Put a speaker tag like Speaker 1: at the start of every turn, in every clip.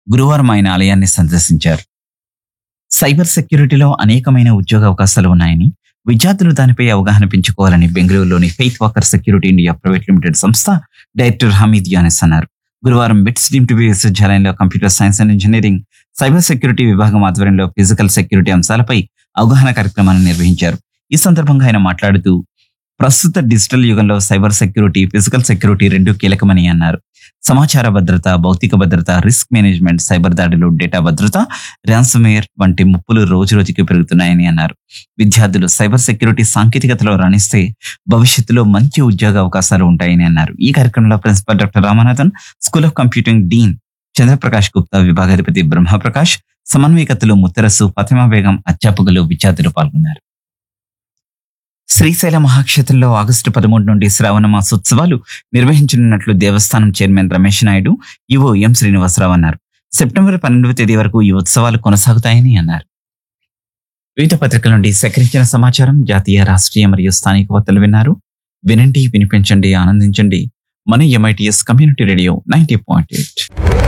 Speaker 1: గురువారం ఆయన ఆలయాన్ని సందర్శించారు సైబర్ సెక్యూరిటీలో అనేకమైన ఉద్యోగ అవకాశాలు ఉన్నాయని విద్యార్థులు దానిపై అవగాహన పెంచుకోవాలని బెంగళూరులోని faith walker security India private limited సంస్థ డైరెక్టర్ హమీద్ యానిస్ అన్నారు గురువారం బిట్స్ డీమ్ టీవీ విశ్వవిద్యాలయంలో computer science and engineering cyber security విభాగం ఆధ్వర్యంలో ఫిజికల్ సెక్యూరిటీ అంశాలపై అవగాహన కార్యక్రమాన్ని నిర్వహించారు ఈ సందర్భంగా ఆయన మాట్లాడుతూ ప్రస్తుత డిజిటల్ యుగంలో సైబర్ సెక్యూరిటీ ఫిజికల్ సెక్యూరిటీ రెండు కీలకమని అన్నారు సమాచార భద్రత భౌతిక భద్రత రిస్క్ మేనేజ్మెంట్ సైబర్ దాడులు డేటా భద్రత ర్యాన్సమ్వేర్ వంటి ముప్పులు రోజు రోజుకి పెరుగుతున్నాయని అన్నారు విద్యార్థులు సైబర్ సెక్యూరిటీ సాంకేతికతలో రాణిస్తే భవిష్యత్తులో మంచి ఉద్యోగ అవకాశాలు ఉంటాయని అన్నారు ఈ కార్యక్రమంలో principal doctor Ramanathan school of computing dean Chandraprakash Gupta విభాగాధిపతి బ్రహ్మప్రకాష్ సమన్వయకర్తలు ముత్తరసు ఫతిమా బేగం అధ్యాపకులు విద్యార్థులు పాల్గొన్నారు శ్రీశైల మహాక్షేత్రంలో ఆగస్టు పదమూడు నుండి శ్రావణ మాసోత్సవాలు నిర్వహించనున్నట్లు దేవస్థానం chairman Ramesh Naidu EO M Srinivasarao అన్నారు సెప్టెంబర్ పన్నెండవ తేదీ వరకు ఈ ఉత్సవాలు కొనసాగుతాయని అన్నారు వివిధ పత్రికల నుండి సేకరించిన సమాచారం జాతీయ రాష్ట్రీయ మరియు స్థానిక వార్తలు విన్నారు వినండి వినిపించండి ఆనందించండి మన MITS community radio ninety point eight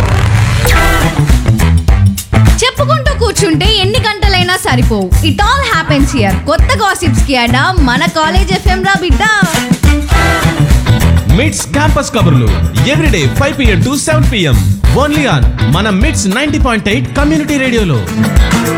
Speaker 2: చెప్పుకుంటూ కూర్చుంటే ఎన్ని గంటలైనా సరిపోవు ఇట్ ఆల్ హ్యాపెన్స్ హియర్ కొత్త గాసిప్స్ కి అడా మన కాలేజ్ ఎఫ్ఎం రా బిడ్డ
Speaker 3: మిడ్స్ క్యాంపస్ కబుర్లు everyday five PM to seven PM only on మన MITS ninety point eight community రేడియోలో